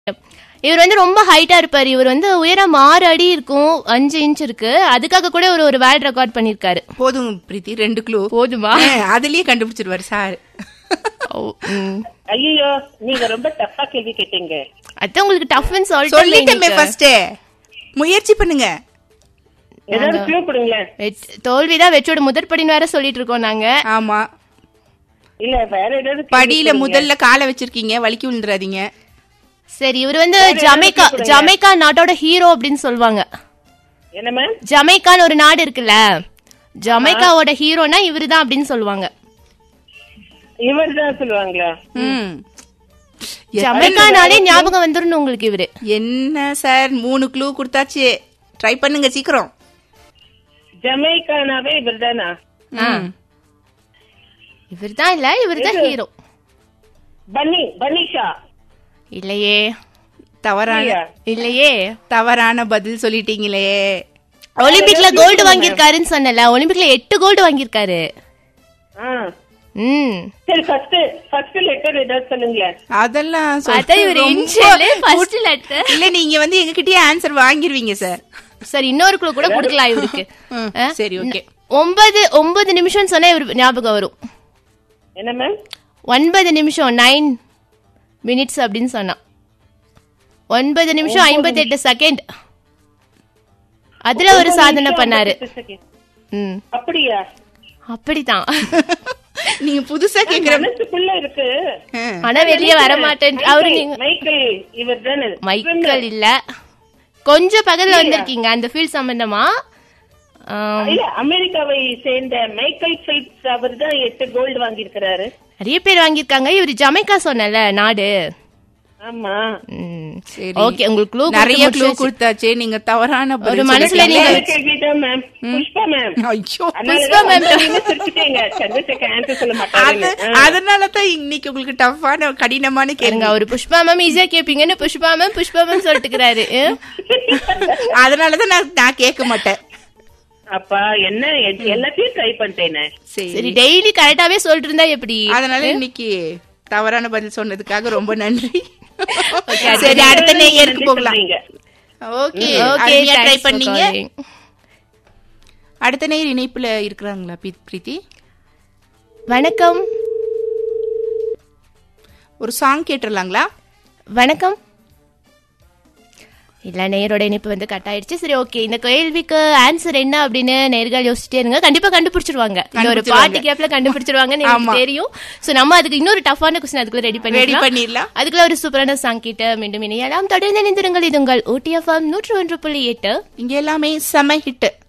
இவர் வந்து ரொம்ப ஹைட்டா இருப்பாரு இவர் வந்து உயரம் ஆறு அடி இருக்கும் அஞ்சு இன்ச் இருக்கு அதுக்காக கூட ஒரு ஒரு வேர்ல்ட் ரெக்கார்ட் பண்ணிருக்காரு போதும் பிரீத்தி ரெண்டு க்ளூ போதுமா அதுலயே கண்டுபிடிச்சிருவாரு சார் ஐயோ நீங்க ரொம்ப டஃப்பா கேள்வி கேட்டீங்க அதான் உங்களுக்கு டஃப்னு சொல்லிட்டேமே சொல்லிட்டு ஃபர்ஸ்ட் முயற்சி பண்ணுங்க ஏதாவது க்ளூ கொடுங்களேன் தோல்விதான் வெற்றியோட முதற்படின்னு வேற சொல்லிட்டு இருக்கோம் நாங்க ஆமா இல்ல வேற ஏதாவது கேள்வி படியில கொடுங்க. முதல்ல காலை வச்சிருக்கீங்க வலிக்கி விழுந்துறாதீங்க சரி இவர் வந்து ஜமைக்கா ஜமைக்கா நாட்டோட ஹீரோ அப்படின்னு சொல்லுவாங்க என்ன மேம் ஜமைக்கான்னு ஒரு நாடு இருக்குல்ல ஜமைக்காவோட ஹீரோனா இவருதான் அப்படின்னு சொல்லுவாங்க இவர் தான் சொல்லுவாங்களா ம் ஜமைக்கானாலே ஞாபகம் வந்துரும் உங்களுக்கு இவரு என்ன சார் மூணு க்ளூ கொடுத்தாச்சு ட்ரை பண்ணுங்க சீக்கிரம் ஜமைக்கானாவே இவர் தானா ம். இவர்தான் இல்ல இவர்தான் ஹீரோ பன்னி பன்னிஷா இல்லையே தவறான இல்லையா? இல்லையே தவறான பதில் சொல்லிட்டீங்களே ஒலிம்பிக்ல கோல்டு வாங்கியிருக்காருன்னு சொன்னல ஒலிம்பிக்ல எட்டு கோல்டு வாங்கியிருக்காரு ஆ. ம் சரி ஃபர்ஸ்ட் ஃபர்ஸ்ட் லெட்டர் ஏதாவது சொல்லுங்களேன் அதெல்லாம் அதான் சொல்லிட்டு இவர் ரொம்ப இன்ஷியல் ஃபர்ஸ்ட் லெட்டர் இல்ல நீங்க வந்து எங்ககிட்டயே ஆன்சர் வாங்கிருவீங்க சார் சரி இன்னொரு குழு கூட கொடுக்கலாம் இவருக்கு ம், ஆ? சரி ஓகே ஒன்பது ஒன்பது நிமிஷம் சொன்னா இவர் ஞாபகம் வரும் என்ன மேம் ஒன்பது நிமிஷம் நைன் மினிட்ஸ் அப்படின்னு சொன்னா ஒன்பது நிமிஷம் ஐம்பத்தி எட்டு செகண்ட் அதுல ஒரு சாதனை பண்ணாரு ம் அப்படியா அப்படிதான் நீங்க புதுசா கேக்குற மனசுக்குள்ள இருக்கு ஆ. ஆனா வெளியே வர மாட்டேன் அவரு நீங்க மைக்கேல் இவர் தானே மைக்கேல் இல்ல கொஞ்சம் பகல்ல வந்திருக்கீங்க அந்த ஃபீல்ட் சம்பந்தமா ஆம், இல்ல அமெரிக்காவை சேர்ந்த மைக்கேல் ஃபெல்ப்ஸ் அவர் தான் எட்டு கோல்டு வாங்கியிருக்கிறாரு நிறைய பேர் வாங்கியிருக்காங்க இவர் ஜமைக்கா சொன்னல நாடு ஆமா சரி ஓகே உங்களுக்கு க்ளூ நிறைய க்ளூ கொடுத்தாச்சு நீங்க தவறான பதில் ஒரு மனசுல சொல்லிட்டீங்க. நீங்க- வேற கேள்விதான் மேம் புஷ்பா மேம் ஐயோ புஷ்பா ma'am. சிரிச்சுட்டீங்க சந்திரசேகர் ஆன்சர் சொல்ல அது மாட்டாரு அதனால தான் இன்னைக்கு உங்களுக்கு டஃப்பான கடினமான இருங்க கேளுங்க அவரு புஷ்பா மேம் ஈஸியா கேப்பீங்கன்னு புஷ்பா மேம் புஷ்பா மேம் சொல்லிட்டுக்கிறாரு அதனாலதான் நான் நான் கேட்க மாட்டேன் அப்பா என்ன எ- எல்லாத்தையும் ட்ரை பண்ணிட்டேனே சரி சரி டெய்லி கரெக்டாவே சொல்லிட்டு இருந்தா எப்படி அதனால இன்னைக்கு தவறான பதில் சொன்னதுக்காக ரொம்ப நன்றி Okay, சரி அடுத்த நேயருக்கு நன்றி போகலாம் சொல்றீங்க. ஓகே ஓகே ட்ரை பண்ணீங்க அடுத்த நேயர் இணைப்புல இருக்கிறாங்களா பி- பிரீத்தி வணக்கம் ஒரு சாங் கேட்டுடலாங்களா வணக்கம் இல்ல நேரோட இணைப்பு வந்து கட் ஆயிடுச்சு சரி ஓகே இந்த கேள்விக்கு ஆன்சர் என்ன அப்படின்னு நேர்கள் யோசிச்சுட்டே இருங்க கண்டிப்பா கண்டுபிடிச்சிருவாங்க இந்த ஒரு கண்டுபிடிச்சிருவாங்க. பாட்டு கேப்ல கண்டுபிடிச்சிருவாங்கன்னு எனக்கு ஆமா. தெரியும் சோ நம்ம அதுக்கு இன்னொரு டஃப்பான கொஸ்டின் அதுக்குள்ள ரெடி ரெடி பண்ணி பண்ணிடலாம் அதுக்குள்ள ஒரு சூப்பரான சாங் கிட்ட மீண்டும் இணையலாம் தொடர்ந்து இணைந்திருங்கள் இது உங்கள் ஓடிஎஃப்எம் நூற்று ஒன்று புள்ளி எட்டு இங்க எல்லாமே செம ஹிட்